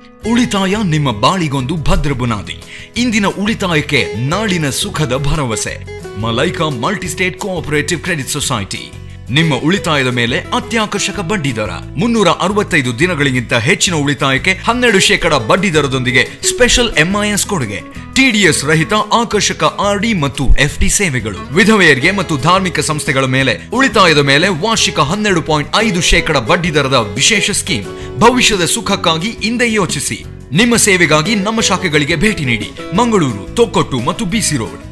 ಉಳಿತಾಯ ನಿಮ್ಮ ಬಾಳಿಗೊಂದು ಭದ್ರ ಬುನಾದಿ ಇಂದಿನ ಉಳಿತಾಯಕ್ಕೆ ನಾಳಿನ ಸುಖದ ಭರವಸೆ Malaika multistate cooperative credit society ನಿಮ್ಮ ಉಳಿತಾಯದ ಮೇಲೆ ಅತ್ಯಾಕರ್ಷಕ ಬಡ್ಡಿ ದರ ಮುನ್ನೂರ ಅರವತ್ತೈದು ದಿನಗಳಿಗಿಂತ ಹೆಚ್ಚಿನ ಉಳಿತಾಯಕ್ಕೆ ಹನ್ನೆರಡು ಶೇಕಡ ಬಡ್ಡಿ ದರದೊಂದಿಗೆ ಸ್ಪೆಷಲ್ ಎಂಐಎಸ್ ಕೊಡುಗೆ ಟಿಡಿಎಸ್ ರಹಿತ ಆಕರ್ಷಕ ಆರ್ಡಿ ಮತ್ತು ಎಫ್ಡಿ ಸೇವೆಗಳು ವಿಧವೆಯರಿಗೆ ಮತ್ತು ಧಾರ್ಮಿಕ ಸಂಸ್ಥೆಗಳ ಮೇಲೆ ಉಳಿತಾಯದ ಮೇಲೆ ವಾರ್ಷಿಕ ಹನ್ನೆರಡು ಪಾಯಿಂಟ್ ಐದು ಶೇಕಡ ಬಡ್ಡಿ ದರದ ವಿಶೇಷ ಸ್ಕೀಮ್ ಭವಿಷ್ಯದ ಸುಖಕ್ಕಾಗಿ ಹಿಂದೆ ಯೋಚಿಸಿ ನಿಮ್ಮ ಸೇವೆಗಾಗಿ ನಮ್ಮ ಶಾಖೆಗಳಿಗೆ ಭೇಟಿ ನೀಡಿ ಮಂಗಳೂರು ತೊಕ್ಕೊಟ್ಟು ಮತ್ತು ಬಿಸಿ ರೋಡ್